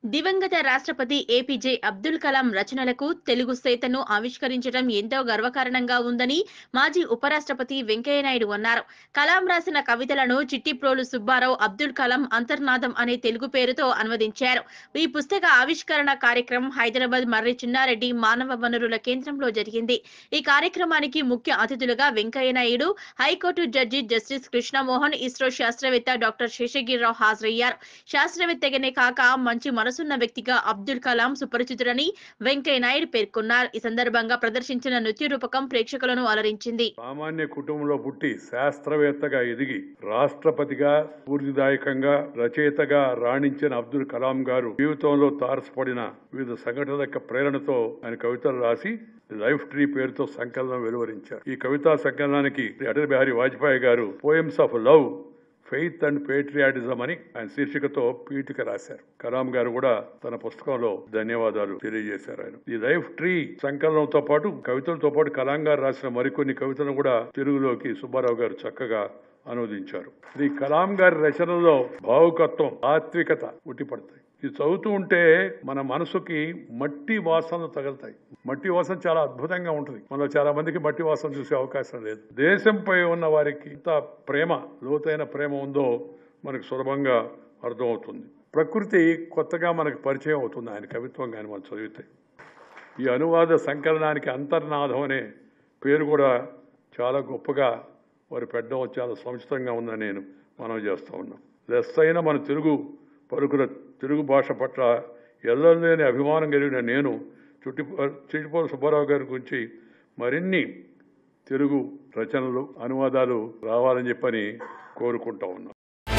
దివంగత రాష్ట్రపతి ఏపీజే అబ్దుల్ కలాం రచనలకు తెలుగు సేతను ఆవిష్కరించడం ఎంతో గర్వకారణంగా ఉందని మాజీ ఉపరాష్ట్రపతి వెంకయ్యనాయుడు అన్నారు కలాం రాసిన కవితలను చిట్టిప్రోలు సుబ్బారావు అబ్దుల్ కలాం అంతర్నాదం అనే తెలుగు పేరుతో అనువదించారు ఈ పుస్తక ఆవిష్కరణ కార్యక్రమం హైదరాబాద్ మర్రి చిన్నారెడ్డి మానవ వనరుల కేంద్రంలో జరిగింది ఈ కార్యక్రమానికి ముఖ్య అతిథులుగా Venkaiah Naidu high court judge justice Krishna Mohan ISRO శాస్త్రవేత్త డాక్టర్ శేషగిరిరావు హాజరయ్యారు శాస్త్రవేత్తగానే కాక మంచి మనసున్న వ్యక్తిగా అబ్దుల్ కలాం సుపరిచితుడని వెంకయ్యనాయుడు పేర్కొన్నారు ఈ సందర్భంగా ప్రదర్శించిన నృత్య రూపకం ప్రేక్షకులను అలరించింది సామాన్య కుటుంబంలో పుట్టి శాస్త్రవేత్తగా ఎదిగి రాష్ట్రపతిగా స్ఫూర్తిదాయకంగా రచయితగా రాణించిన అబ్దుల్ కలాం గారు జీవితంలో తారసపడిన వివిధ సంఘటనల యొక్క ప్రేరణతో ఆయన కవితలు రాసి లైఫ్ ట్రీ పేరుతో సంకలనం వెలువరించారు ఈ కవితా సంకలనానికి Atal Bihari Vajpayee garu poems of love faith and patriotism అని ఆయన శీర్షికతో పీఠిక రాశారు కలాం గారు కూడా తన పుస్తకంలో ధన్యవాదాలు తెలియజేశారు ఆయన ఈ లైఫ్ ట్రీ సంకలనంతో పాటు కవితలతో పాటు కలాం గారు రాసిన మరికొన్ని కవితలను కూడా తెలుగులోకి సుబ్బారావు గారు చక్కగా అనువదించారు శ్రీ కలాం గారి రచనలో భావుకత్వం ఆత్వికత ఉట్టిపడతాయి ఇది చదువుతూ ఉంటే మన మనసుకి మట్టి వాసనలు తగులుతాయి మట్టి వాసన చాలా అద్భుతంగా ఉంటుంది మనలో చాలా మందికి మట్టి వాసన చూసే అవకాశం లేదు దేశంపై ఉన్న వారికి ఇంత ప్రేమ లోతైన ప్రేమ ఉందో మనకు సులభంగా అర్థమవుతుంది ప్రకృతి కొత్తగా మనకు పరిచయం అవుతుంది ఆయన కవిత్వం కానీ మనం చదివితే ఈ అనువాద సంకలనానికి అంతర్నాదం అనే పేరు కూడా చాలా గొప్పగా వారు పెట్టడం చాలా సముచితంగా ఉందని నేను మనం చేస్తూ ఉన్నాం లెస్ అయిన మన తెలుగు పలుకుల తెలుగు భాష పట్ల ఎల్లలేని అభిమానం కలిగిన నేను చుట్టి చిట్టిపోల సుబ్బారావు గారి గురించి మరిన్ని తెలుగు రచనలు అనువాదాలు రావాలని చెప్పని కోరుకుంటా ఉన్నాం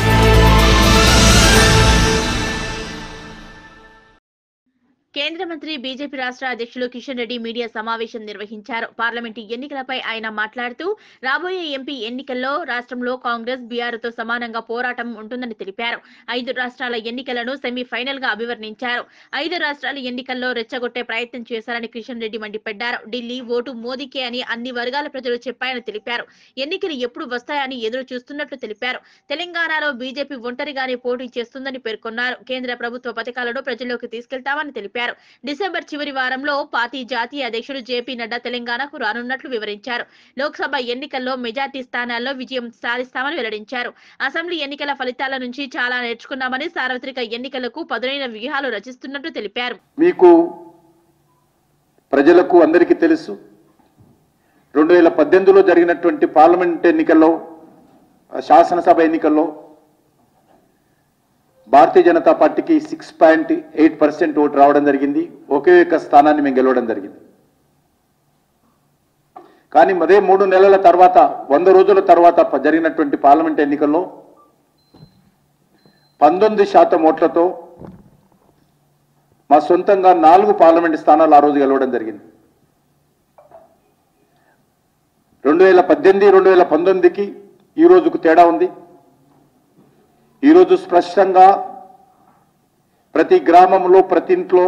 కేంద్ర మంత్రి బీజేపీ రాష్ట్ర అధ్యక్షులు కిషన్ రెడ్డి మీడియా సమావేశం నిర్వహించారు పార్లమెంటు ఎన్నికలపై ఆయన మాట్లాడుతూ రాబోయే ఎంపీ ఎన్నికల్లో రాష్ట్రంలో కాంగ్రెస్ బీఆర్ తో సమానంగా పోరాటం ఉంటుందని తెలిపారు ఐదు రాష్ట్రాల ఎన్నికలను సెమీఫైనల్ గా అభివర్ణించారు ఐదు రాష్ట్రాల ఎన్నికల్లో రెచ్చగొట్టే ప్రయత్నం చేశారని కిషన్ రెడ్డి మండిపడ్డారు ఢిల్లీ ఓటు మోదీకే అని అన్ని వర్గాల ప్రజలు చెప్పాయని తెలిపారు ఎన్నికలు ఎప్పుడు వస్తాయని ఎదురు చూస్తున్నట్లు తెలిపారు తెలంగాణలో బీజేపీ ఒంటరిగానే పోటీ చేస్తుందని పేర్కొన్నారు కేంద్ర ప్రభుత్వ పథకాలను ప్రజల్లోకి తీసుకెళ్తామని తెలిపారు డిసెంబర్ చివరి వారంలో పార్టీ జాతీయ అధ్యక్షుడు జేపీ నడ్డా తెలంగాణకు రానున్నట్లు వివరించారు లోక్సభ ఎన్నికల్లో మెజార్టీ స్థానాల్లో విజయం సాధిస్తామని వెల్లడించారు అసెంబ్లీ ఎన్నికల ఫలితాల నుంచి చాలా నేర్చుకున్నామని సార్వత్రిక ఎన్నికలకు పదునైన వ్యూహాలు రచిస్తున్నట్లు తెలిపారు మీకు ప్రజలకు అందరికీ తెలుసు రెండు వేల పద్దెనిమిదిలో జరిగినటువంటి పార్లమెంట్ ఎన్నికల్లో ఆ, శాసనసభ ఎన్నికల్లో భారతీయ జనతా పార్టీకి six point eight percent vote రావడం జరిగింది ఒకే ఒక్క స్థానాన్ని మేము గెలవడం జరిగింది కానీ అదే మూడు నెలల తర్వాత వంద రోజుల తర్వాత ప- జరిగినటువంటి పార్లమెంట్ ఎన్నికల్లో పంతొమ్మిది శాతం ఓట్లతో మా సొంతంగా నాలుగు పార్లమెంట్ స్థానాలు ఆ రోజు గెలవడం జరిగింది రెండు వేల పద్దెనిమిది రెండు వేల పంతొమ్మిదికి ఈ రోజుకు తేడా ఉంది ఈరోజు స్పష్టంగా ప్రతి గ్రామంలో ప్రతి ఇంట్లో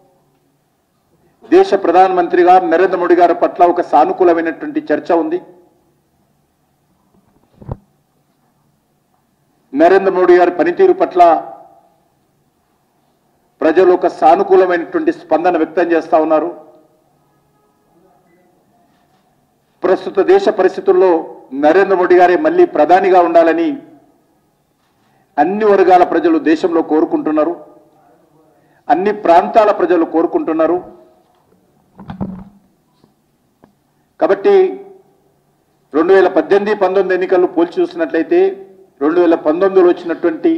దేశ ప్రధానమంత్రిగా నరేంద్ర మోడీ గారి పట్ల ఒక సానుకూలమైనటువంటి చర్చ ఉంది నరేంద్ర మోడీ గారి పనితీరు పట్ల ప్రజలు ఒక సానుకూలమైనటువంటి స్పందన వ్యక్తం చేస్తా ఉన్నారు ప్రస్తుత దేశ పరిస్థితుల్లో నరేంద్ర మోడీ గారే మళ్ళీ ప్రధానిగా ఉండాలని అన్ని వర్గాల ప్రజలు దేశంలో కోరుకుంటున్నారు అన్ని ప్రాంతాల ప్రజలు కోరుకుంటున్నారు కాబట్టి రెండు వేల పద్దెనిమిది పంతొమ్మిది ఎన్నికలు పోల్చి చూసినట్లయితే రెండు వేల పంతొమ్మిదిలో వచ్చినటువంటి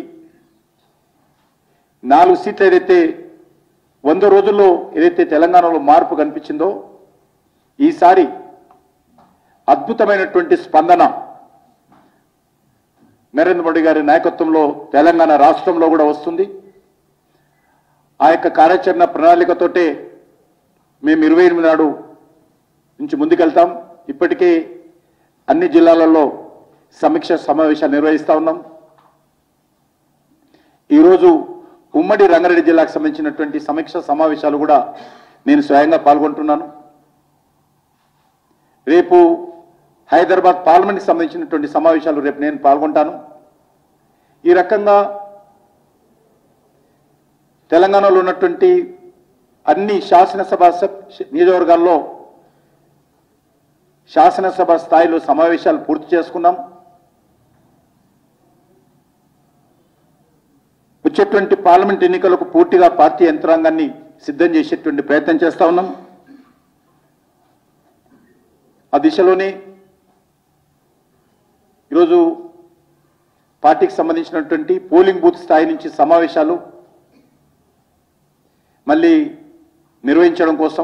నాలుగు సీట్లు ఏదైతే వంద రోజుల్లో ఏదైతే తెలంగాణలో మార్పు కనిపించిందో ఈసారి అద్భుతమైనటువంటి స్పందన నరేంద్ర మోడీ గారి నాయకత్వంలో తెలంగాణ రాష్ట్రంలో కూడా వస్తుంది ఆ యొక్క కార్యాచరణ ప్రణాళికతోటే మేము ఇరవై ఎనిమిది నాడు నుంచి ముందుకెళ్తాం ఇప్పటికే అన్ని జిల్లాలలో సమీక్ష సమావేశాలు నిర్వహిస్తా ఉన్నాం ఈరోజు ఉమ్మడి రంగారెడ్డి జిల్లాకు సంబంధించినటువంటి సమీక్ష సమావేశాలు కూడా నేను స్వయంగా పాల్గొంటున్నాను రేపు హైదరాబాద్ పార్లమెంట్కి సంబంధించినటువంటి సమావేశాలు రేపు నేను పాల్గొంటాను ఈ రకంగా తెలంగాణలో ఉన్నటువంటి అన్ని శాసనసభ సబ్- నియోజకవర్గాల్లో శాసనసభ స్థాయిలో సమావేశాలు పూర్తి చేసుకున్నాం వచ్చేటువంటి పార్లమెంట్ ఎన్నికలకు పూర్తిగా పార్టీ యంత్రాంగాన్ని సిద్ధం చేసేటువంటి ప్రయత్నం చేస్తా ఉన్నాం ఆ దిశలోనే ఈరోజు పార్టీకి సంబంధించినటువంటి పోలింగ్ బూత్ స్థాయి నుంచి సమావేశాలు మళ్ళీ నిర్వహించడం కోసం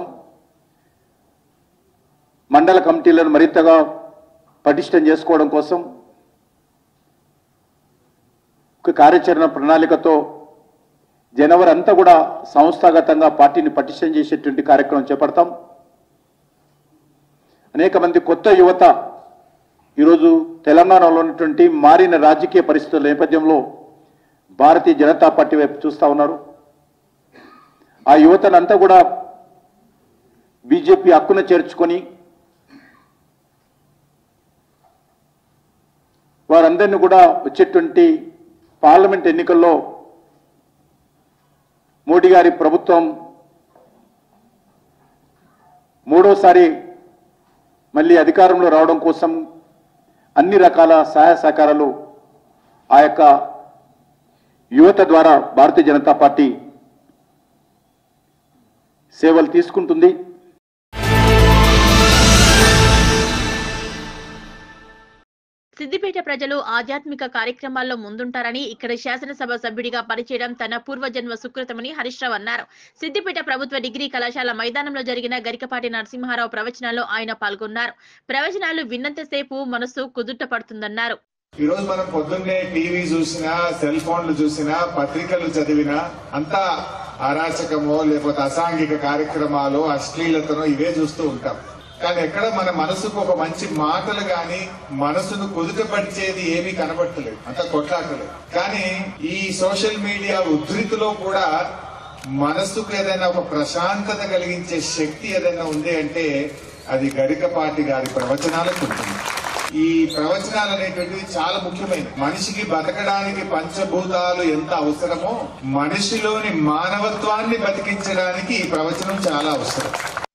మండల కమిటీలను మరింతగా పటిష్టం చేసుకోవడం కోసం ఒక కార్యాచరణ ప్రణాళికతో జనవరి అంతా కూడా సంస్థాగతంగా పార్టీని పటిష్టం చేసేటువంటి కార్యక్రమం చేపడతాం అనేక మంది కొత్త యువత ఈరోజు తెలంగాణలో ఉన్నటువంటి మారిన రాజకీయ పరిస్థితుల నేపథ్యంలో భారతీయ జనతా పార్టీ వైపు చూస్తా ఉన్నారు ఆ యువతనంతా కూడా బీజేపీ హక్కున చేర్చుకొని వారందరినీ కూడా వచ్చేటువంటి పార్లమెంట్ ఎన్నికల్లో మోడీ గారి ప్రభుత్వం మూడోసారి మళ్ళీ అధికారంలో రావడం కోసం అన్ని రకాల సహాయ సహకారాలు ఆ యొక్క యువత ద్వారా భారతీయ జనతా పార్టీ సేవలు తీసుకుంటుంది సిద్దిపేట ప్రజలు ఆధ్యాత్మిక కార్యక్రమాల్లో ముందుంటారని ఇక్కడ శాసనసభ సభ్యుడిగా పనిచేయడం తన పూర్వజన్మ సుకృతమని హరీష్ రావు అన్నారు సిద్దిపేట ప్రభుత్వ డిగ్రీ కళాశాల మైదానంలో జరిగిన గరికపాటి నరసింహారావు ప్రవచనాల్లో ఆయన పాల్గొన్నారు ప్రవచనాలు విన్నంతసేపు మనసు కుదుట పడుతుందన్నారు ఈ రోజు మనం పొద్దున్నే టీవీ చూసినా సెల్ ఫోన్లు చూసినా పత్రికలు చదివినా అంతా అరాచకమో లేకపోతే అసాంఘిక కార్యక్రమాలు అశ్లీలతను ఇవే చూస్తూ ఉంటాం కానీ ఎక్కడ మన మనసుకు ఒక మంచి మాటలు గాని మనసును కుదుటపరిచేది ఏమీ కనబడతలేదు అంత కొట్లాటలేదు కానీ ఈ సోషల్ మీడియా ఉద్ధృతిలో కూడా మనసుకు ఏదైనా ఒక ప్రశాంతత కలిగించే శక్తి ఏదైనా ఉంది అంటే అది గరికపాటి గారి ప్రవచనాలకు ఉంటుంది ఈ ప్రవచనాలు అనేటువంటివి చాలా ముఖ్యమైనవి మనిషికి బతకడానికి పంచభూతాలు ఎంత అవసరమో మనిషిలోని మానవత్వాన్ని బతికించడానికి ఈ ప్రవచనం చాలా అవసరం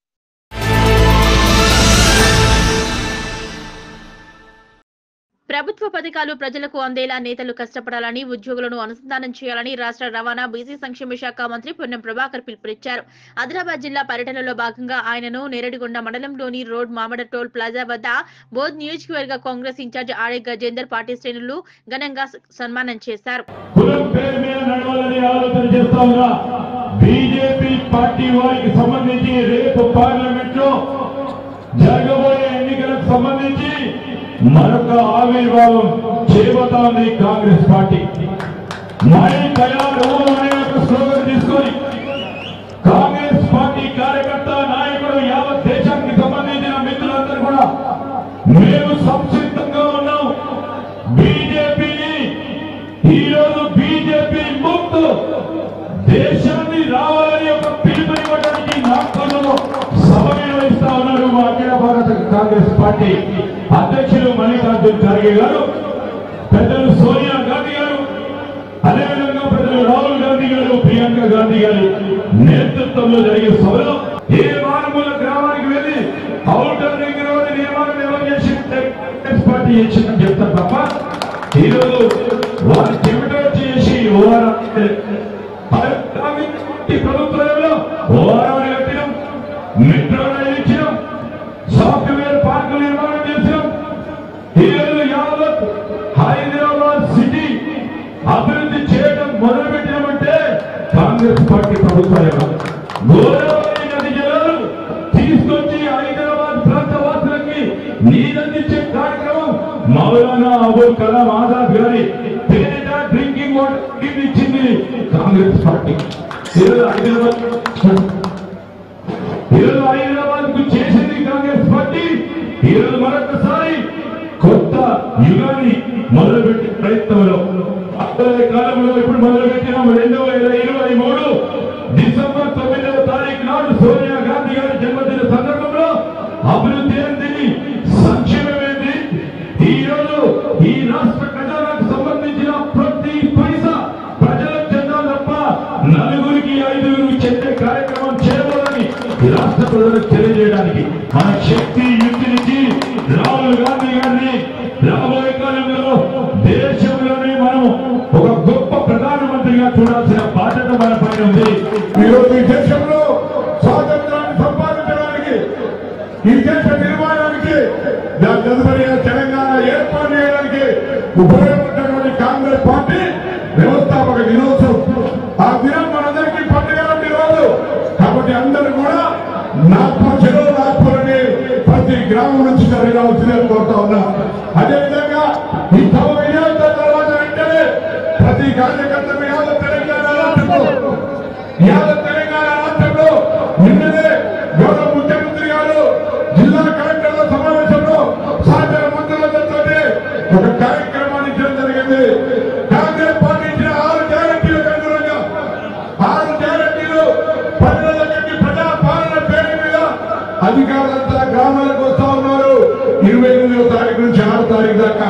ప్రభుత్వ పథకాలు ప్రజలకు అందేలా నేతలు కష్టపడాలని ఉద్యోగులను అనుసంధానం చేయాలని రాష్ట్ర రవాణా బీసీ సంక్షేమ శాఖ మంత్రి పొన్నం ప్రభాకర్ పిలుపునిచ్చారు ఆదిలాబాద్ జిల్లా పర్యటనలో భాగంగా ఆయనను నేరడిగొండ మండలంలోని రోడ్ మామడ టోల్ ప్లాజా వద్ద బోధ్ నియోజకవర్గ కాంగ్రెస్ ఇన్ఛార్జ్ ఆడే గజేందర్ పార్టీ శ్రేణులు ఘనంగా స- సన్మానం చేశారు కులం పేరు మీద నడవాలని ఆలోచన చేస్తా ఉన్నా బీజేపీ పార్టీ వారికి సంబంధించి రేపు పార్లమెంట్ లో జరగబోయే ఎన్నికలకు సంబంధించి మరొక ఆవిర్భావం చేయబోతోంది కాంగ్రెస్ పార్టీ మై కయారు అనే ఒక స్లోగన్ తీసుకొని కాంగ్రెస్ పార్టీ కార్యకర్త నాయకుడు యావత్ దేశానికి సంబంధించిన మిత్రులందరూ కూడా మేము సంక్షిప్తంగా ఉన్నాం బీజేపీని ఈరోజు బీజేపీ ముక్తు దేశాన్ని రావాలని ఒక పిలుపునివ్వడానికి నాగపల్లిలో సభ నిర్వహిస్తా ఉన్నారు మా అఖిల భారత కాంగ్రెస్ పార్టీ అధ్యక్షులు మల్లికార్జున్ ఖర్గే గారు పెద్దలు సోనియా గాంధీ గారు అదేవిధంగా పెద్దలు రాహుల్ గాంధీ గారు ప్రియాంక గాంధీ గారి నేతృత్వంలో జరిగే సభలో ఏ మారుమూల గ్రామానికి వెళ్ళి అవుటర్ దగ్గర ఉన్న నియమాలను ఎవరు చేసి కాంగ్రెస్ పార్టీ చేసిందని చెప్తారు తప్ప ఈరోజు వారు చెవిట చేసి ఓఆర్ ప్రభుత్వంలో ఓఆర్ కట్టినాం మెట్రో రైలు ఇచ్చినాం సాఫ్ట్వేర్ పార్కులు నిర్మాణం చేసినాం ఈరోజు యావత్ హైదరాబాద్ సిటీ అభివృద్ధి చేయడం మొదలుపెట్టినామంటే కాంగ్రెస్ పార్టీ ప్రభుత్వాలే గోదావరి నది జలాలు తీసుకొచ్చి హైదరాబాద్ ప్రాంత వాసులకి నీరందించే కార్యక్రమం మౌలానా అబుల్ కలాం ఆజాద్ గారి పేరిట డ్రింకింగ్ వాటర్ స్కీమ్ ఇచ్చింది కాంగ్రెస్ పార్టీ ఈరోజు హైదరాబాద్ ఈరోజు హైదరాబాద్ కు చేసింది కాంగ్రెస్ పార్టీ ఈరోజు మరొకసారి కొత్త యుగాన్ని మొదలుపెట్టే ప్రయత్నంలో అప్పటి కాలంలో ఇప్పుడు మొదలుపెట్టినాం రెండు వేల ఇరవై మూడు డిసెంబర్ తొమ్మిదవ తారీఖు నాడు సోనియా గాంధీ గారి జన్మదిన సందర్భంలో అభివృద్ధి ఏంది సంక్షేమం ఏంది ఈ రోజు ఈ రాష్ట్ర ఖజానాకు సంబంధించిన ప్రతి పైసా ప్రజలకు చెందాలి తప్ప నలుగురికి ప్రజలకు తెలియజేయడానికి మన శక్తి యుక్తినిచ్చి రాహుల్ గాంధీ గారిని రాబోయే కాలంలో దేశంలోనే మనం ఒక గొప్ప ప్రధానమంత్రిగా చూడాల్సిన బాధ్యత మన పైన ఉంది ఈరోజు ఈ దేశంలో స్వాతంత్రాన్ని సంపాదించడానికి ఈ దేశ నిర్మాణానికి దాని తదుపరి తెలంగాణ ఏర్పాటు చేయడానికి ఉపయోగపడినటువంటి కాంగ్రెస్ పార్టీ వ్యవస్థాపక దినోత్సవం ఆ దినం మనందరికీ పండుగ లాంటి రోజు కాబట్టి అందరూ కూడా నాగ్పూర్ చెరువు నాగ్పూర్ అని ప్రతి గ్రామం నుంచి తరలి రావాల్సిందని కోరుతా ఉన్నా అదేవిధంగా ఈ తమ విజయోత్సవ తర్వాత వెంటనే ప్రతి కార్యకర్త మీద తెలంగాణ రాష్ట్రంలో ఇవాళ తెలంగాణ రాష్ట్రంలో నిన్ననే గౌరవ ముఖ్యమంత్రి గారు జిల్లా కలెక్టర్ల సమావేశంలో సహచర మంత్రులతో ఒక కార్యక్రమాన్ని ఇచ్చడం జరిగింది కాంగ్రెస్ పార్టీ ఇచ్చిన ఆరు గ్యారంటీలకు అనుగుణంగా ఆరు గ్యారంటీలు ప్రజల దగ్గరికి ప్రజా పాలన పేరు మీద అధికారులంతా గ్రామాలకు వస్తా ఉన్నారు ఇరవై ఎనిమిదో తారీఖు నుంచి ఆరు తారీఖు దాకా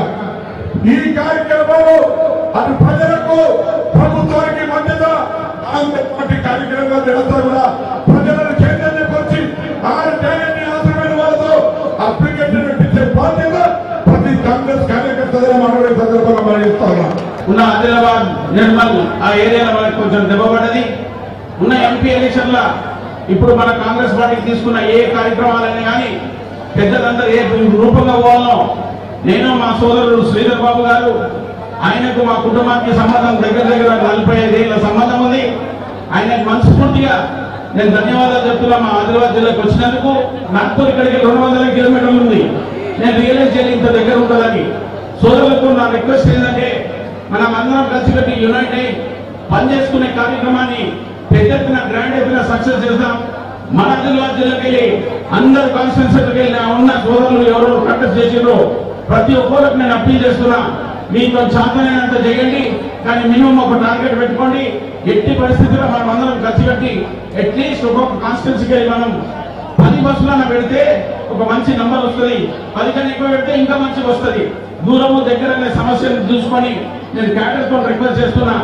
ఈ కార్యక్రమము అది ప్రజలకు ప్రభుత్వానికి మధ్యత కాంగ్రెస్ పార్టీ కార్యక్రమంగా జరుగుతా కూడా ప్రజలను చైతన్యపరిచి ఆరు గ్యారెంటీ అవసరమైన వాళ్ళతో అప్లికేషన్ పెట్టించే బాధ్యత ప్రతి కాంగ్రెస్ కార్యకర్తగా మాట్లాడే సందర్భంగా మనం ఇస్తా ఉన్నాం ఉన్న ఆదిలాబాద్ నిర్మల్ ఆ ఏరియాలో మనకు కొంచెం దెబ్బపడ్డది ఉన్న ఎంపీ ఎలక్షన్ల ఇప్పుడు మన కాంగ్రెస్ పార్టీకి తీసుకున్న ఏ కార్యక్రమాలైనా కానీ పెద్దలందరూ ఏ రూపంగా పోవాలో నేను మా సోదరుడు శ్రీధర్ బాబు గారు ఆయనకు మా కుటుంబానికి సంబంధం దగ్గర దగ్గర నలభై ఐదేళ్ల సంబంధం ఉంది ఆయనకు మనస్ఫూర్తిగా నేను ధన్యవాదాలు చెప్తున్నా మా ఆదిలాబాద్ జిల్లాకు వచ్చినందుకు నాగ్పూర్ ఇక్కడికి రెండు వందల కిలోమీటర్లు ఉంది నేను రియలైజ్ చేయలేదు ఇంత దగ్గర ఉంటుందని సోదరులకు నా రిక్వెస్ట్ ఏంటంటే మనం అందరం కలిసి కట్టి యునైట్ అయి పనిచేసుకునే కార్యక్రమాన్ని పెద్ద ఎత్తున గ్రాండ్ ఎత్తున సక్సెస్ చేద్దాం మన ఆదిలాబాద్ జిల్లాకి వెళ్ళి అందరు కాన్స్టిట్యూన్సీలకు వెళ్ళి ఆ ఉన్న సోదరులు ఎవరు కంటెస్ట్ చేసిండ్రో ప్రతి ఒక్కరికి నేను అప్పీల్ చేస్తున్నా మీకు సాధ్యమైనంత చేయండి కానీ మినిమం ఒక టార్గెట్ పెట్టుకోండి ఎట్టి పరిస్థితుల్లో మనం అందరం ఖర్చు పెట్టి అట్లీస్ట్ ఒక్కొక్క కాన్స్టిట్యున్సీకి వెళ్ళి మనం పది బస్సులన్న పెడితే ఒక మంచి నంబర్ వస్తుంది పది కన్నా ఎక్కువ పెడితే ఇంకా మంచిగా వస్తుంది దూరము దగ్గర అనే సమస్యను చూసుకొని నేను క్యాడర్తో రిక్వెస్ట్ చేస్తున్నా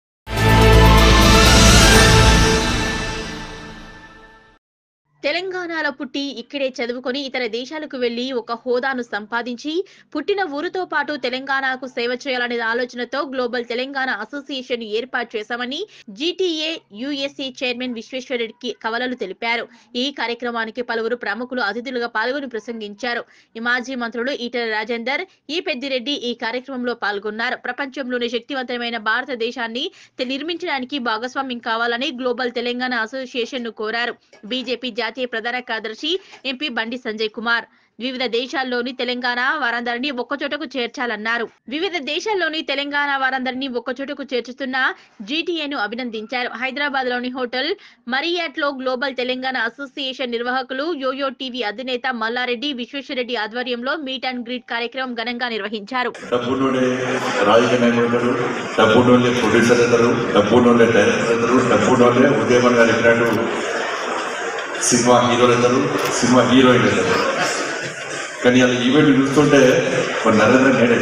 తెలంగాణలో పుట్టి ఇక్కడే చదువుకొని ఇతర దేశాలకు వెళ్లి ఒక హోదాను సంపాదించి పుట్టిన ఊరుతో పాటు తెలంగాణకు సేవ చేయాలనే ఆలోచనతో గ్లోబల్ తెలంగాణ అసోసియేషన్ ఏర్పాటు చేశామని జీటీఏ యుఎస్ఏ చైర్మన్ విశ్వేశ్వరరెడ్డికి కవలలు తెలిపారు ఈ కార్యక్రమానికి పలువురు ప్రముఖులు అతిథులుగా పాల్గొని ప్రసంగించారు ఈ మాజీ మంత్రులు ఈటల రాజేందర్ ఈ పెద్దిరెడ్డి ఈ కార్యక్రమంలో పాల్గొన్నారు ప్రపంచంలోనే శక్తివంతమైన భారతదేశాన్ని తె- నిర్మించడానికి భాగస్వామ్యం కావాలని గ్లోబల్ తెలంగాణ అసోసియేషన్ ను కోరారు బీజేపీ జాతీయ ప్రధాన కార్యదర్శి ఎంపీ బండి సంజయ్ కుమార్ వివిధ దేశాల్లోని తెలంగాణ వారందరినీ ఒక్కచోటకు చేర్చాలన్నారు వివిధ దేశాల్లోని తెలంగాణ వారందరినీ ఒక్కచోటకు చేర్చుతున్న జీటీఏను అభినందించారు హైదరాబాద్ లోని హోటల్ మరియాట్ లో గ్లోబల్ తెలంగాణ అసోసియేషన్ నిర్వాహకులు యోయో టీవీ అధినేత మల్లారెడ్డి విశ్వేశ్వరరెడ్డి ఆధ్వర్యంలో మీట్ అండ్ గ్రీట్ కార్యక్రమం ఘనంగా నిర్వహించారు డబ్బునోడే రాజకీయ నాయకులు ఉంటారు డబ్బునోళ్ళే ప్రొడ్యూసర్ అవుతారు డబ్బునోళ్ళే డైరెక్టర్ అవుతారు డబ్బునోళ్ళే ఉదయమన్ గారు చెప్పినట్టు సినిమా హీరోలు అవుతారు సినిమా హీరోయిన్ అవుతారు కానీ అలా ఈవెంట్ చూస్తుంటే మరి నరేంద్ర నేడే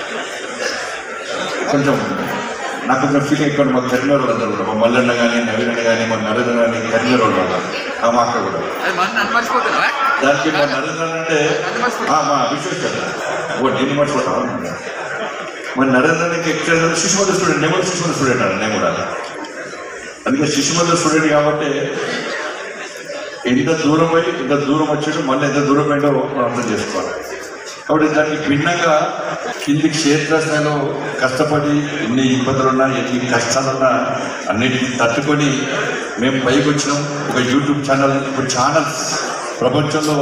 కొంచెం నాకు కొంచెం ఫీలింగ్ ఎక్కువ మా కరీంనగర్ వాళ్ళు అందరూ కూడా మా మల్లన్న కానీ నవీన్ అన్న కానీ మా నరేంద్ర కానీ కరీంనగర్ వాళ్ళు ఉన్నారు. ఆ మా అక్క కూడా దానికి మా నరేంద్ర అంటే ఆ, మా విశ్వేశ్వర ఓ నేను మర్చిపోతాను మరి నరేంద్రకి ఎక్స్ట్రా శిశుమత స్టూడెంట్ నేను కూడా శిశుమత స్టూడెంట్ అన్న నేను కూడా అందుకే శిశుమత స్టూడెంట్ కాబట్టి ఎంత దూరం పోయి ఎంత దూరం వచ్చాడో మళ్ళీ ఎంత దూరం పోయిందో మనం అర్థం చేసుకోవాలి కాబట్టి దానికి భిన్నంగా కింది క్షేత్రస్థాయిలో కష్టపడి ఎన్ని ఇబ్బందులున్నా ఎన్ని కష్టాలున్నా అన్నిటిని తట్టుకొని మేము పైకి వచ్చినాం ఒక యూట్యూబ్ ఛానల్ ఇప్పుడు ఛానల్స్ ప్రపంచంలో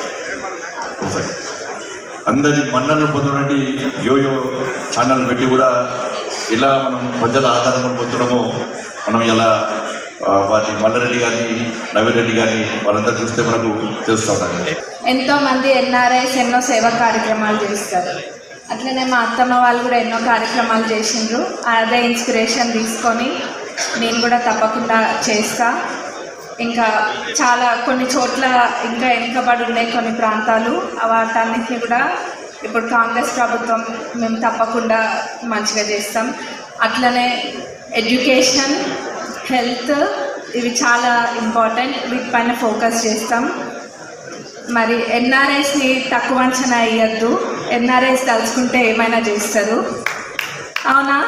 అందరి మన్నలు పొందడానికి యోయో ఛానల్ పెట్టి కూడా ఇలా మనం ప్రజల ఆధారం పొందుతున్నామో మనం ఇలా ఆ, వారిని మల్లారెడ్డి గారిని నవీన్ రెడ్డి గారిని వాళ్ళందరూ చూస్తే మనకు తెలుస్తూ ఉండాలి ఎంతో మంది ఎన్ఆర్ఐస్ ఎన్నో సేవా కార్యక్రమాలు చేస్తారు అట్లనే మా అత్తమ్మ వాళ్ళు కూడా ఎన్నో కార్యక్రమాలు చేసిండ్రు అదే ఇన్స్పిరేషన్ తీసుకొని నేను కూడా తప్పకుండా చేస్తా ఇంకా చాలా కొన్ని చోట్ల ఇంకా వెనుకబడి ఉన్నాయి కొన్ని ప్రాంతాలు వాటన్నిటిని కూడా ఇప్పుడు కాంగ్రెస్ ప్రభుత్వం మేము తప్పకుండా మంచిగా చేస్తాం అట్లనే ఎడ్యుకేషన్ హెల్త్ ఇవి చాలా ఇంపార్టెంట్ వీటిపైన ఫోకస్ చేస్తాం మరి ఎన్ఆర్ఐస్ని తక్కువ అంచనా వేయద్దు ఎన్ఆర్ఐస్ తలుచుకుంటే ఏమైనా చేస్తారు అవునా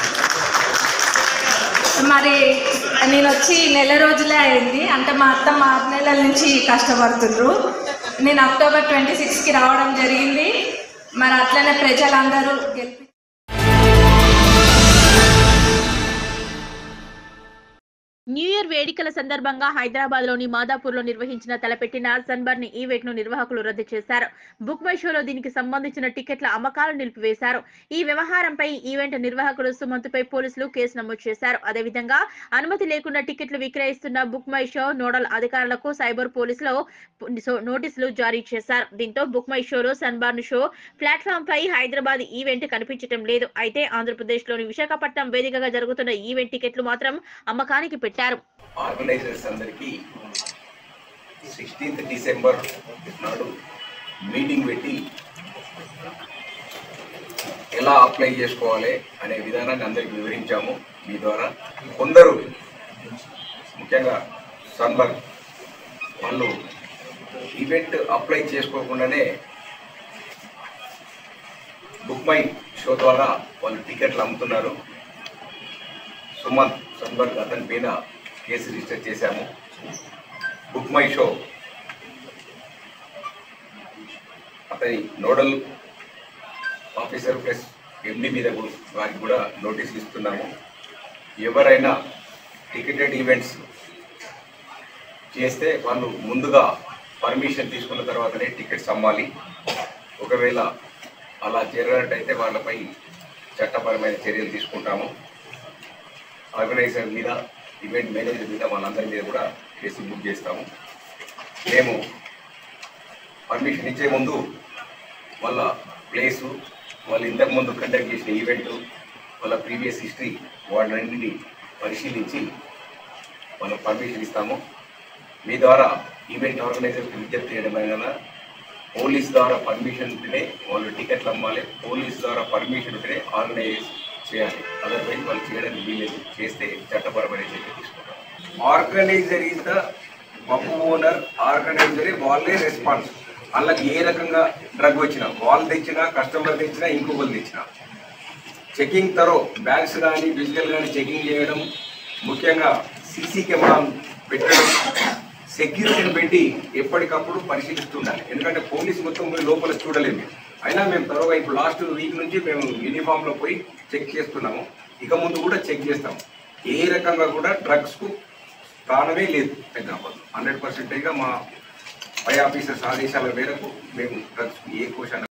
మరి నేను వచ్చి నెల రోజులే అయింది అంటే మా అత్త మా ఆరు నెలల నుంచి కష్టపడుతుండ్రు నేను అక్టోబర్ ట్వంటీ సిక్స్కి రావడం జరిగింది మరి అట్లనే ప్రజలందరూ గెలిపి న్యూ ఇయర్ వేడుకల సందర్భంగా హైదరాబాద్ లోని మాదాపూర్ లో నిర్వహించిన తలపెట్టిన సన్బర్న్ ఈవెంట్ ను నిర్వాహకులు రద్దు చేశారు బుక్ మై షోలో దీనికి సంబంధించిన టికెట్ల అమ్మకాలు నిలిపివేశారు ఈ వ్యవహారంపై ఈవెంట్ నిర్వాహకులు సుమంత్పై పోలీసులు కేసు నమోదు చేశారు అదేవిధంగా అనుమతి లేకుండా టికెట్లు విక్రయిస్తున్న బుక్ మై షో నోడల్ అధికారులకు సైబర్ పోలీసులు నోటీసులు జారీ చేశారు దీంతో బుక్ మై షోలో సన్బార్న్ షో ప్లాట్ఫామ్ పై హైదరాబాద్ ఈవెంట్ కనిపించడం లేదు అయితే ఆంధ్రప్రదేశ్ లోని విశాఖపట్నం వేదికగా జరుగుతున్న ఈవెంట్ టికెట్లు మాత్రం అమ్మకానికి పెట్టారు ఆర్గనైజర్స్ అందరికీ సిక్స్టీన్త్ డిసెంబర్ నాడు మీటింగ్ పెట్టి ఎలా అప్లై చేసుకోవాలి అనే విధానాన్ని అందరికి వివరించాము మీ ద్వారా కొందరు ముఖ్యంగా సన్బర్గ్ వాళ్ళు ఈవెంట్ అప్లై చేసుకోకుండానే బుక్ మై షో ద్వారా వాళ్ళు టికెట్లు అమ్ముతున్నారు సుమంత్ సన్బర్గ్ అతని పైన కేసు రిజిస్టర్ చేశాము బుక్ మై షో అతని నోడల్ ఆఫీసర్ ప్లస్ ఎండి మీద కూడా- వారికి కూడా నోటీసులు ఇస్తున్నాము ఎవరైనా టికెటెడ్ ఈవెంట్స్ చేస్తే వాళ్ళు ముందుగా పర్మిషన్ తీసుకున్న తర్వాతనే టికెట్స్ అమ్మాలి ఒకవేళ అలా జరగనట్టయితే వాళ్ళపై చట్టపరమైన చర్యలు తీసుకుంటాము ఆర్గనైజర్ మీద ఈవెంట్ మేనేజర్ మీద వాళ్ళందరి మీద కూడా కేసు బుక్ చేస్తాము మేము పర్మిషన్ ఇచ్చే ముందు వాళ్ళ ప్లేసు వాళ్ళు ఇంతకుముందు కండక్ట్ చేసిన ఈవెంట్ వాళ్ళ ప్రీవియస్ హిస్టరీ వాళ్ళన్నింటినీ పరిశీలించి మనం పర్మిషన్ ఇస్తాము మీ ద్వారా ఈవెంట్ ఆర్గనైజర్కి విజ్ఞప్తి చేయడం అయినా పోలీస్ ద్వారా పర్మిషన్ ఉంటేనే వాళ్ళు టికెట్లు అమ్మాలి పోలీస్ ద్వారా పర్మిషన్ ఉంటేనే ఆర్గనైజ్ చేయాలి అదర్వైజ్ వాళ్ళు చేయడానికి వీలేదు చేస్తే చట్టపరమైన చర్య తీసుకుంటాం ఆర్గనైజర్ ఈజ్ ద బబ్బు ఓనర్ ఆర్గనైజరే వాళ్ళే రెస్పాన్స్ వాళ్ళకి ఏ రకంగా డ్రగ్ వచ్చినా వాళ్ళు తెచ్చినా కస్టమర్ తెచ్చినా ఇంకొకరు తెచ్చినా చెకింగ్ తరో బ్యాగ్స్ కానీ ఫిజికల్ కానీ చెకింగ్ చేయడం ముఖ్యంగా సీసీ కెమెరా పెట్టడం సెక్యూరిటీని పెట్టి ఎప్పటికప్పుడు పరిశీలిస్తుండాలి ఎందుకంటే పోలీస్ మొత్తం పోయి లోపల చూడలేము అయినా మేము త్వరగా ఇప్పుడు లాస్ట్ వీక్ నుంచి మేము యూనిఫామ్లో పోయి చెక్ చేస్తున్నాము ఇక ముందు కూడా చెక్ చేస్తాం ఏ రకంగా కూడా డ్రగ్స్కు ప్రాణమే లేదు హైదరాబాద్ హండ్రెడ్ పర్సెంటేజ్గా మా పై ఆఫీసర్స్ ఆదేశాల మేరకు మేము డ్రగ్స్ ఏ కోశాన్ని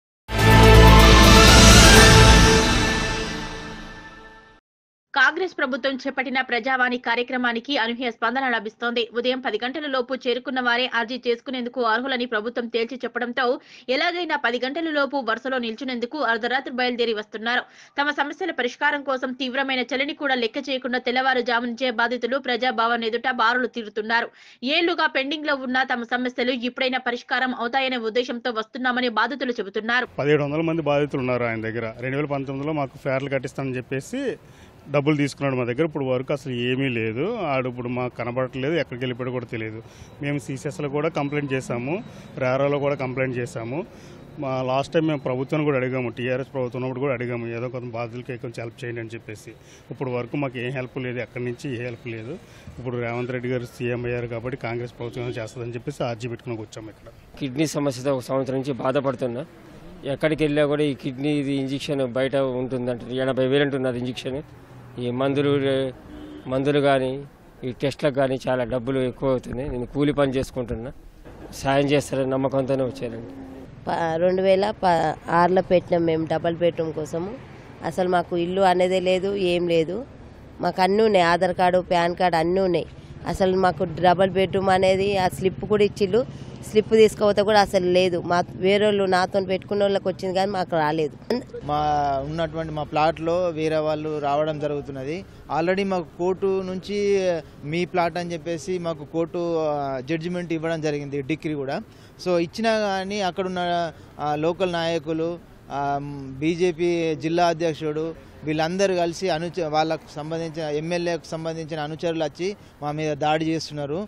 కాంగ్రెస్ ప్రభుత్వం చేపట్టిన ప్రజావాణి కార్యక్రమానికి అనూహ్య స్పందన లభిస్తోంది ఉదయం పది గంటల లోపు చేరుకున్న వారే అర్జీ చేసుకునేందుకు అర్హులని ప్రభుత్వం తేల్చి చెప్పడంతో ఎలాగైనా పది గంటల లోపు వరుసలో నిల్చునేందుకు అర్ధరాత్రి బయలుదేరి వస్తున్నారు తమ సమస్యల పరిష్కారం కోసం తీవ్రమైన చలిని కూడా లెక్క చేయకుండా తెల్లవారుజాము నుంచే బాధితులు ప్రజాభవన్ ఎదుట బారులు తీరుతున్నారు ఏళ్లుగా పెండింగ్ లో ఉన్న తమ సమస్యలు ఇప్పుడైనా పరిష్కారం అవుతాయనే ఉద్దేశంతో వస్తున్నామని బాధితులు చెబుతున్నారు పదిహేడు వందల మంది బాధితులు ఉన్నారు ఆయన దగ్గర రెండు వేల పంతొమ్మిదిలో మాకు ఫేర్లు కట్టిస్తానని చెప్పేసి డబ్బులు తీసుకున్నాడు మా దగ్గర ఇప్పుడు వరకు అసలు ఏమీ లేదు ఆడు ఇప్పుడు మాకు కనబడట్లేదు ఎక్కడికి వెళ్ళిపోయాడో కూడా తెలియదు మేము సీసీఎస్లో కూడా కంప్లైంట్ చేశాము రేరాలో కూడా కంప్లైంట్ చేశాము మా లాస్ట్ టైం మేము ప్రభుత్వాన్ని కూడా అడిగాము టీఆర్ఎస్ ప్రభుత్వం ఉన్నప్పుడు కూడా అడిగాము ఏదో కొంత బాధితులకి కొంచెం హెల్ప్ చేయండి అని చెప్పేసి ఇప్పుడు వరకు మాకు ఏం హెల్ప్ లేదు ఎక్కడి నుంచి ఏ హెల్ప్ లేదు ఇప్పుడు రేవంత్ రెడ్డి గారు సీఎం అయ్యారు కాబట్టి కాంగ్రెస్ ప్రభుత్వం చేస్తుందని చెప్పేసి ఆర్జీ పెట్టుకుని వచ్చాము ఇక్కడ కిడ్నీ సమస్యతో ఒక సంవత్సరం నుంచి బాధపడుతున్నా ఎక్కడికి వెళ్ళా కూడా ఈ కిడ్నీ ఇది ఇంజెక్షన్ బయట ఉంటుందంట ఎనభై వేలు అంటున్నది ఇంజెక్షన్ ఈ మందులు మందులు కానీ ఈ టెస్ట్లకు కానీ చాలా డబ్బులు ఎక్కువ అవుతుంది నేను కూలి పని చేసుకుంటున్నా సాయం చేస్తారని నమ్మకంతోనే వచ్చానండి ప- రెండు వేల ప ఆరులో పెట్టినాం మేము డబల్ బెడ్రూమ్ కోసము అసలు మాకు ఇల్లు అనేదే లేదు ఏం లేదు మాకు అన్నీ ఉన్నాయి ఆధార్ కార్డు పాన్ కార్డు అన్నీ ఉన్నాయి అసలు మాకు డబల్ బెడ్రూమ్ అనేది ఆ స్లిప్ కూడా ఇచ్చిళ్ళు స్లిప్ తీసుకోపోతే కూడా అసలు లేదు మా వేరే వాళ్ళు నాతో పెట్టుకున్న వాళ్ళకి వచ్చింది కానీ మాకు రాలేదు మా ఉన్నటువంటి మా ప్లాట్లో వేరే వాళ్ళు రావడం జరుగుతున్నది ఆల్రెడీ మాకు కోర్టు నుంచి మీ ప్లాట్ అని చెప్పేసి మాకు కోర్టు జడ్జిమెంట్ ఇవ్వడం జరిగింది డిగ్రీ కూడా సో ఇచ్చినా కానీ అక్కడున్న ఆ, లోకల్ నాయకులు బీజేపీ జిల్లా అధ్యక్షుడు వీళ్ళందరూ కలిసి అనుచ వాళ్ళకు సంబంధించిన ఎమ్మెల్యేకు సంబంధించిన అనుచరులు వచ్చి మా మీద దాడి చేస్తున్నారు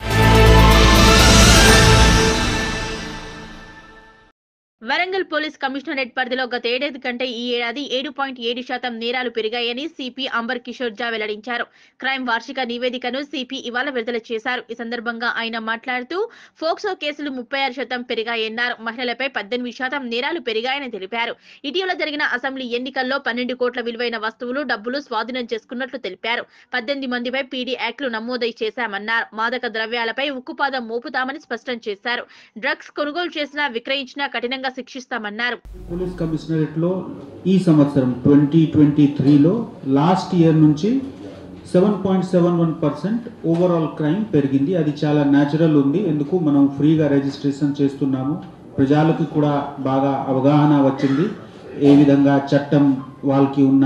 వరంగల్ పోలీస్ కమిషనరేట్ పరిధిలో గత ఏడాది కంటే ఈ ఏడాది ఏడు పాయింట్ ఏడు శాతం నేరాలు పెరిగాయని సిపి అంబర్ కిషోర్ జా వెల్లడించారు క్రైమ్ వార్షిక నివేదికను సిపి ఇవాళ విడుదల చేశారు ఈ సందర్భంగా ఆయన మాట్లాడుతూ ఫోక్సో కేసులు ముప్పై ఆరు శాతం పెరిగాయన్నారు మహిళలపై పద్దెనిమిది శాతం నేరాలు పెరిగాయని తెలిపారు ఇటీవల జరిగిన అసెంబ్లీ ఎన్నికల్లో పన్నెండు కోట్ల విలువైన వస్తువులు డబ్బులు స్వాధీనం చేసుకున్నట్లు తెలిపారు పద్దెనిమిది మందిపై పీడీ యాక్ట్లు నమోదై చేశామన్నారు మాదక ద్రవ్యాలపై ఉక్కుపాదం మోపుతామని స్పష్టం చేశారు డ్రగ్స్ కొనుగోలు చేసినా విక్రయించినా కఠినంగా శిక్షిస్తామన్నారు పోలీస్ కమిషనరేట్లో ఈ సంవత్సరం ట్వంటీ ట్వంటీ త్రీలో లాస్ట్ ఇయర్ నుంచి seven point seven one percent overall crime పెరిగింది అది చాలా న్యాచురల్ ఉంది ఎందుకు మనం ఫ్రీగా రిజిస్ట్రేషన్ చేస్తున్నాము ప్రజలకు కూడా బాగా అవగాహన వచ్చింది ఏ విధంగా చట్టం వాళ్ళకి ఉన్న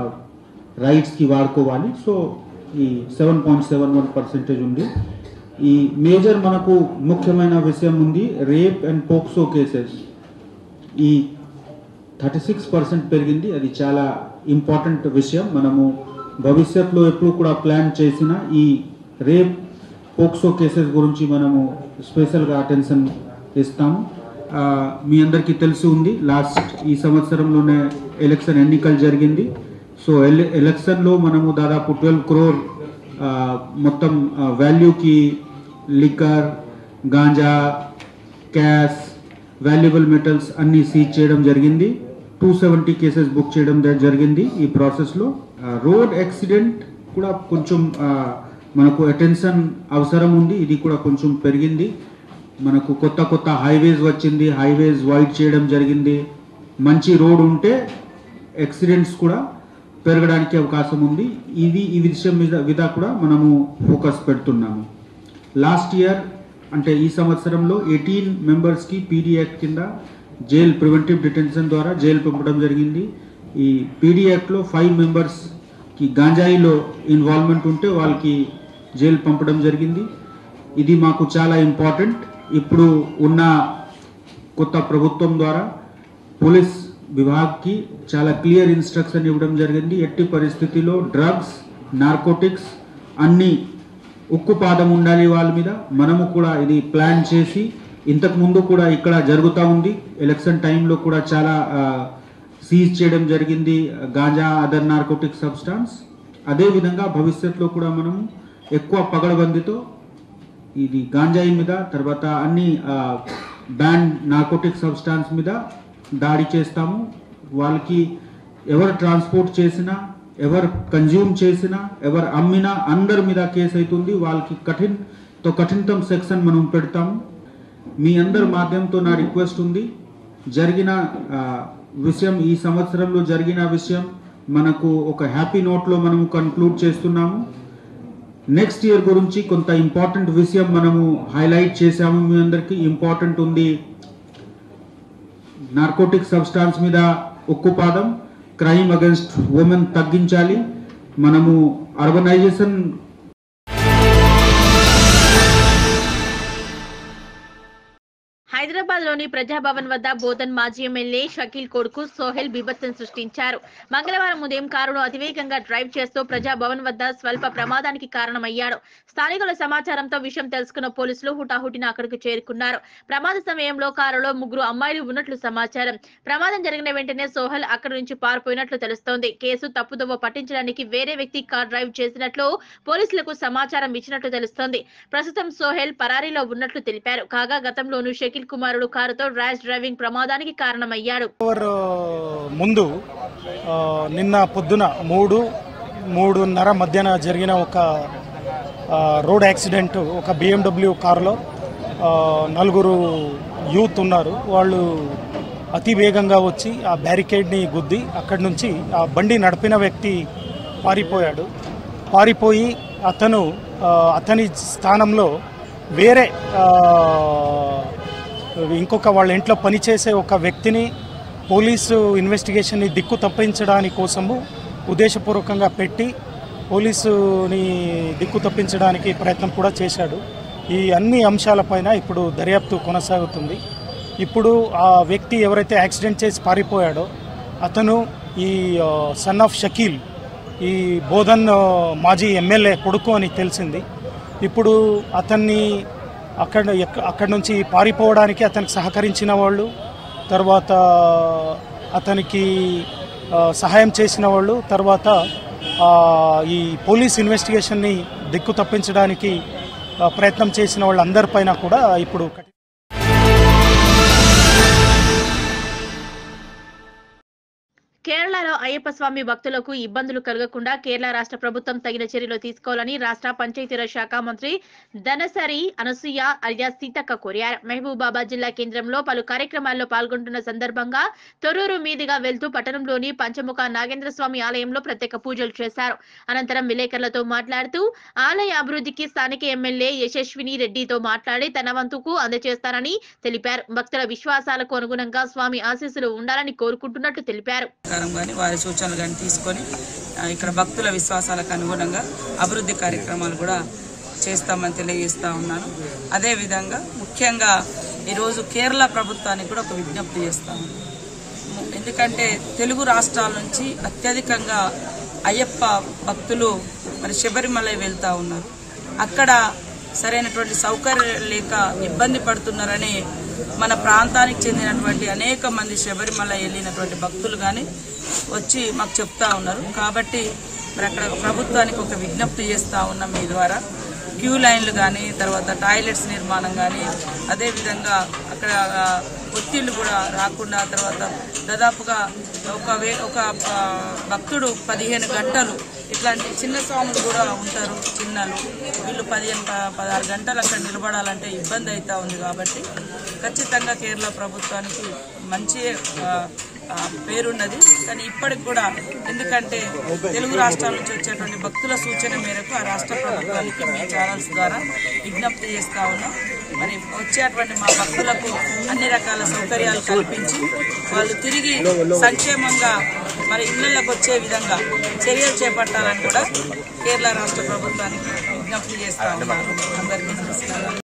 రైట్స్కి వాడుకోవాలి సో ఈ seven point seven one percentage ఉంది ఈ మేజర్ మనకు ముఖ్యమైన విషయం ఉంది రేప్ అండ్ పోక్సో కేసెస్ ఈ థర్టీ సిక్స్ పర్సెంట్ పెరిగింది అది చాలా ఇంపార్టెంట్ విషయం మనము భవిష్యత్తులో ఎప్పుడు కూడా ప్లాన్ చేసిన ఈ రేప్ పోక్సో కేసెస్ గురించి మనము స్పెషల్గా అటెన్షన్ ఇస్తాము ఆ, మీ అందరికీ తెలిసి ఉంది లాస్ట్ ఈ సంవత్సరంలోనే ఎలక్షన్ ఎన్నికలు జరిగింది సో ఎల్ ఎలక్షన్లో మనము దాదాపు ట్వెల్వ్ క్రోర్ మొత్తం వాల్యూకి liquor ganja cash valuable metals అన్ని సీజ్ చేయడం జరిగింది టూ సెవెంటీ కేసెస్ బుక్ చేయడం జ- జరిగింది ఈ ప్రాసెస్లో రోడ్ యాక్సిడెంట్ కూడా కొంచెం ఆ, మనకు అటెన్షన్ అవసరం ఉంది ఇది కూడా కొంచెం పెరిగింది మనకు కొత్త కొత్త హైవేస్ వచ్చింది హైవేస్ వైడ్ చేయడం జరిగింది మంచి రోడ్ ఉంటే యాక్సిడెంట్స్ కూడా పెరగడానికి అవకాశం ఉంది ఇది ఈ విషయం మీద మీద కూడా మనము ఫోకస్ పెడుతున్నాము లాస్ట్ ఇయర్ అంటే ఈ సంవత్సరంలో ఎయిటీన్ మెంబర్స్కి పీడీ యాక్ట్ కింద జైల్ ప్రివెంటివ్ డిటెన్షన్ ద్వారా జైలు పంపడం జరిగింది ఈ పీడీ యాక్ట్లో ఫైవ్ మెంబర్స్కి గాంజాయిలో ఇన్వాల్వ్మెంట్ ఉంటే వాళ్ళకి జైలు పంపడం జరిగింది ఇది మాకు చాలా ఇంపార్టెంట్ ఇప్పుడు ఉన్న కొత్త ప్రభుత్వం ద్వారా పోలీస్ విభాగ్కి చాలా క్లియర్ ఇన్స్ట్రక్షన్ ఇవ్వడం జరిగింది ఎట్టి పరిస్థితిలో డ్రగ్స్ నార్కోటిక్స్ అన్నీ ఉక్కు పాదం ఉండాలి వాళ్ళ మీద మనము కూడా ఇది ప్లాన్ చేసి ఇంతకు ముందు కూడా ఇక్కడ జరుగుతూ ఉంది ఎలక్షన్ టైంలో కూడా చాలా సీజ్ చేయడం జరిగింది గాంజా అదర్ నార్కోటిక్ సబ్స్టాన్స్ అదేవిధంగా భవిష్యత్తులో కూడా మనము ఎక్కువ పగడబందితో ఇది గాంజాయి మీద తర్వాత అన్ని బ్యాన్ నార్కోటిక్ సబ్స్టాన్స్ మీద దాడి చేస్తాము వాళ్ళకి ఎవరు ట్రాన్స్పోర్ట్ చేసినా ఎవరు కన్జ్యూమ్ చేసినా ఎవరు అమ్మినా అందరి మీద కేసు అవుతుంది వాళ్ళకి కఠిన్ తో కఠినతం సెక్షన్ మనం పెడతాము మీ అందరి మాధ్యమంతో నా రిక్వెస్ట్ ఉంది జరిగిన ఆ, విషయం ఈ సంవత్సరంలో జరిగిన విషయం మనకు ఒక హ్యాపీ నోట్లో మనము కన్క్లూడ్ చేస్తున్నాము నెక్స్ట్ ఇయర్ గురించి కొంత ఇంపార్టెంట్ విషయం మనము హైలైట్ చేశాము మీ అందరికీ ఇంపార్టెంట్ ఉంది నార్కోటిక్ సబ్స్టాన్స్ మీద ఉక్కుపాదం క్రైమ్ అగెన్స్ట్ ఉమెన్ తగ్గించాలి మనము అర్బనైజేషన్ హైదరాబాద్ లోని ప్రజాభవన్ వద్ద బోధన్ మాజీ ఎమ్మెల్యే షకీల్ కొడుకు సోహెల్ బీభత్సం సృష్టించారు మంగళవారం ఉదయం కారును అతివేగంగా డ్రైవ్ చేస్తూ ప్రజాభవన్ వద్ద స్వల్ప ప్రమాదానికి కారణమయ్యాడు స్థానికుల సమాచారంతో విషయం తెలుసుకున్న పోలీసులు హుటాహుటిన అక్కడికి చేరుకున్నారు ప్రమాద సమయంలో కారులో ముగ్గురు అమ్మాయిలు ఉన్నట్లు సమాచారం ప్రమాదం జరిగిన వెంటనే సోహెల్ అక్కడి నుంచి పారిపోయినట్లు తెలుస్తోంది కేసు తప్పుదోవ పట్టించడానికి వేరే వ్యక్తి కార్ డ్రైవ్ చేసినట్లు పోలీసులకు సమాచారం ఇచ్చినట్లు తెలుస్తోంది ప్రస్తుతం సోహెల్ పరారీలో ఉన్నట్లు తెలిపారు కాగా గతంలోనూ షకీల్ కుమారుడు కారుతో ర్యాష్ డ్రైవింగ్ ప్రమాదానికి కారణమయ్యాడు అవర్ ముందు ఆ, నిన్న పొద్దున మూడు మూడున్నర మధ్యాహ్న జరిగిన ఒక ఆ, రోడ్ యాక్సిడెంట్ ఒక బిఎండబ్ల్యూ కారులో ఆ, నలుగురు యూత్ ఉన్నారు వాళ్ళు అతి వేగంగా వచ్చి ఆ బ్యారికేడ్ని గుద్ది అక్కడి నుంచి ఆ బండి నడిపిన వ్యక్తి పారిపోయాడు పారిపోయి అతను ఆ, అతని స్థానంలో వేరే ఆ, ఇంకొక వాళ్ళ ఇంట్లో పనిచేసే ఒక వ్యక్తిని పోలీసు ఇన్వెస్టిగేషన్ని దిక్కు తప్పించడానికి కోసము ఉద్దేశపూర్వకంగా పెట్టి పోలీసుని దిక్కు తప్పించడానికి ప్రయత్నం కూడా చేశాడు ఈ అన్ని అంశాలపైన ఇప్పుడు దర్యాప్తు కొనసాగుతుంది ఇప్పుడు ఆ వ్యక్తి ఎవరైతే యాక్సిడెంట్ చేసి పారిపోయాడో అతను ఈ సన్ ఆఫ్ షకీల్ ఈ బోధన్ ఆ, మాజీ ఎమ్మెల్యే కొడుకు అని తెలిసింది ఇప్పుడు అతన్ని అక్కడ ఎక్క- అక్కడి నుంచి పారిపోవడానికి అతనికి సహకరించిన వాళ్ళు తర్వాత అతనికి ఆ, సహాయం చేసిన వాళ్ళు తర్వాత ఆ, ఈ పోలీస్ ఇన్వెస్టిగేషన్ని దిక్కు తప్పించడానికి ఆ, ప్రయత్నం చేసిన వాళ్ళందరిపైన కూడా ఇప్పుడు కఠిన కేరళలో అయ్యప్ప స్వామి భక్తులకు ఇబ్బందులు కలగకుండా కేరళ రాష్ట్ర ప్రభుత్వం తగిన చర్యలు తీసుకోవాలని రాష్ట్ర పంచాయతీరాజ్ శాఖ మంత్రి ధనసరి అనసూయ అలియా సీతక్క కోరారు మహబూబాబాద్ జిల్లా కేంద్రంలో పలు కార్యక్రమాల్లో పాల్గొంటున్న సందర్భంగా తొర్రూరు మీదుగా వెళ్తూ పట్టణంలోని పంచముఖ నాగేంద్ర స్వామి ఆలయంలో ప్రత్యేక పూజలు చేశారు అనంతరం విలేకరులతో మాట్లాడుతూ ఆలయ అభివృద్ధికి స్థానిక ఎమ్మెల్యే యశస్విని రెడ్డితో మాట్లాడి తన వంతుకు అందజేస్తానని తెలిపారు భక్తుల విశ్వాసాలకు అనుగుణంగా స్వామి ఆశీస్సులు ఉండాలని కోరుకుంటున్నట్టు తెలిపారు ప్రకారం కానీ వారి సూచనలు కానీ తీసుకొని ఆ, ఇక్కడ భక్తుల విశ్వాసాలకు అనుగుణంగా అభివృద్ధి కార్యక్రమాలు కూడా చేస్తామని తెలియజేస్తా ఉన్నాను అదేవిధంగా ముఖ్యంగా ఈరోజు కేరళ ప్రభుత్వానికి కూడా ఒక విజ్ఞప్తి చేస్తాము ము- ఎందుకంటే తెలుగు రాష్ట్రాల నుంచి అత్యధికంగా అయ్యప్ప భక్తులు మరి శబరిమల వెళ్తూ ఉన్నారు అక్కడ సరైనటువంటి సౌకర్యం లేక ఇబ్బంది పడుతున్నారని మన ప్రాంతానికి చెందినటువంటి అనేక మంది శబరిమల వెళ్ళినటువంటి భక్తులు కానీ వచ్చి మాకు చెప్తా ఉన్నారు కాబట్టి మరి అక్కడ ప్రభుత్వానికి ఒక విజ్ఞప్తి చేస్తా ఉన్నాం మీ ద్వారా క్యూ లైన్లు కానీ తర్వాత టాయిలెట్స్ నిర్మాణం కానీ అదేవిధంగా అక్కడ ఆ, ఒత్తిళ్లు కూడా రాకుండా తర్వాత దాదాపుగా ఒక వే ఒక ఆ, భక్తుడు పదిహేను గంటలు ఇట్లాంటి చిన్న స్వాములు కూడా ఉంటారు చిన్నలు వీళ్ళు పదిహేను ప- పదహారు గంటలు అక్కడ నిలబడాలంటే ఇబ్బంది అవుతా ఉంది కాబట్టి ఖచ్చితంగా కేరళ ప్రభుత్వానికి మంచి ఆ, ఆ, పేరున్నది కానీ ఇప్పటికి కూడా ఎందుకంటే తెలుగు రాష్ట్రాల నుంచి వచ్చేటువంటి భక్తుల సూచన మేరకు ఆ రాష్ట్ర ప్రభుత్వానికి మీ ఛానల్స్ ద్వారా విజ్ఞప్తి చేస్తా ఉన్నాం మరి వచ్చేటువంటి మా భక్తులకు అన్ని రకాల సౌకర్యాలు కల్పించి వాళ్ళు తిరిగి సంక్షేమంగా మరి ఇళ్లకు వచ్చే విధంగా చర్యలు చేపట్టాలని కూడా కేరళ రాష్ట్ర ప్రభుత్వానికి విజ్ఞప్తి చేస్తా ఉన్నాను అందరికీ నమస్కారం